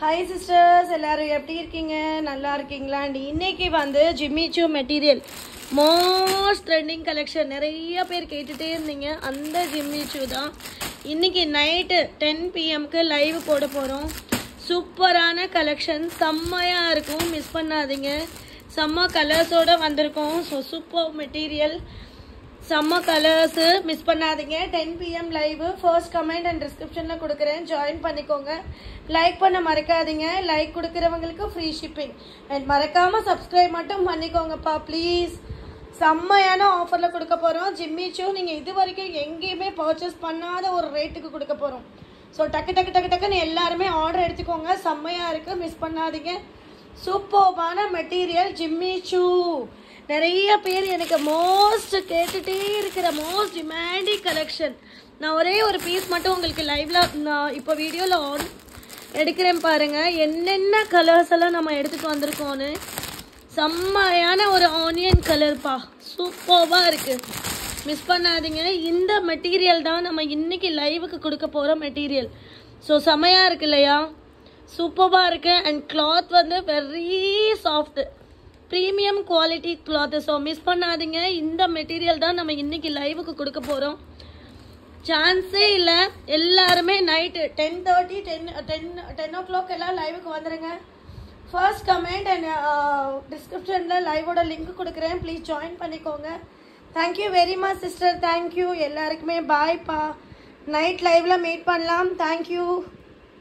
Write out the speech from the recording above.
hi sisters எல்லாரும் எப்படி இருக்கீங்க நல்லா இருக்கீங்களா அண்ட் இன்னைக்கு வந்து Jimmy Choo material most trending collection நிறைய பேர் கேட்டுட்டே இருந்தீங்க அந்த ஜிம்மிச்சோ தான் இன்னைக்கு நைட்டு டென் பிஎம்க்கு லைவ் போட போகிறோம் சூப்பரான கலெக்ஷன் செம்மையாக இருக்கும் மிஸ் பண்ணாதீங்க செம்ம கலர்ஸோட வந்திருக்கோம் ஸோ சூப்பர் மெட்டீரியல் செம்ம கலர்ஸு மிஸ் பண்ணாதீங்க ten PM live first comment and டிஸ்கிரிப்ஷனில் கொடுக்குறேன் ஜாயின் பண்ணிக்கோங்க லைக் பண்ண மறக்காதீங்க லைக் கொடுக்குறவங்களுக்கு ஃப்ரீ ஷிப்பிங் அண்ட் மறக்காமல் சப்ஸ்கிரைப் மட்டும் பண்ணிக்கோங்கப்பா ப்ளீஸ் செம்மையான ஆஃபரில் கொடுக்க போகிறோம் ஜிம்மிச்சோ நீங்கள் இது வரைக்கும் எங்கேயுமே பர்ச்சேஸ் பண்ணாத ஒரு ரேட்டுக்கு கொடுக்க போகிறோம் ஸோ டக்கு டக்கு டக்கு டக்குன்னு எல்லாருமே ஆர்டர் எடுத்துக்கோங்க செம்மையாக இருக்குது மிஸ் பண்ணாதீங்க சூப்பர்பான மெட்டீரியல் ஜிம்மிச்சூ நிறைய பேர் எனக்கு மோஸ்ட் கேட்டுட்டே இருக்கிற மோஸ்ட் டிமாண்டிங் கலெக்ஷன் நான் ஒரே ஒரு பீஸ் மட்டும் உங்களுக்கு லைவ்ல நான் இப்போ வீடியோவில் ஆன் எடுக்கிறேன் பாருங்க என்னென்ன கலர்ஸ் எல்லாம் நம்ம எடுத்துட்டு வந்திருக்கோன்னு செம்மையான ஒரு ஆனியன் கலர்ப்பா சூப்பர்வாக இருக்கு மிஸ் பண்ணாதீங்க இந்த மெட்டீரியல் தான் நம்ம இன்னைக்கு லைவுக்கு கொடுக்க போகிற மெட்டீரியல் ஸோ செம்மையாக இருக்கு இல்லையா சூப்பராக இருக்கு அண்ட் கிளாத் வந்து very soft premium quality cloth so miss பண்ணாதீங்க இந்த மெட்டீரியல் தான் நம்ம இன்னைக்கு லைவுக்கு கொடுக்க போகிறோம் சான்ஸே இல்லை எல்லாருமே night ten thirty ten ten ten o'clock எல்லாம் லைவுக்கு வந்துடுங்க ஃபர்ஸ்ட் கமெண்ட் அண்ட் டிஸ்கிரிப்ஷனில் லைவோட லிங்க் கொடுக்குறேன் ப்ளீஸ் ஜாயின் பண்ணிக்கோங்க thank you very much sister thank you எல்லாருக்குமே பாய்ப்பா நைட் லைவில் மீட் பண்ணலாம் தேங்க்யூ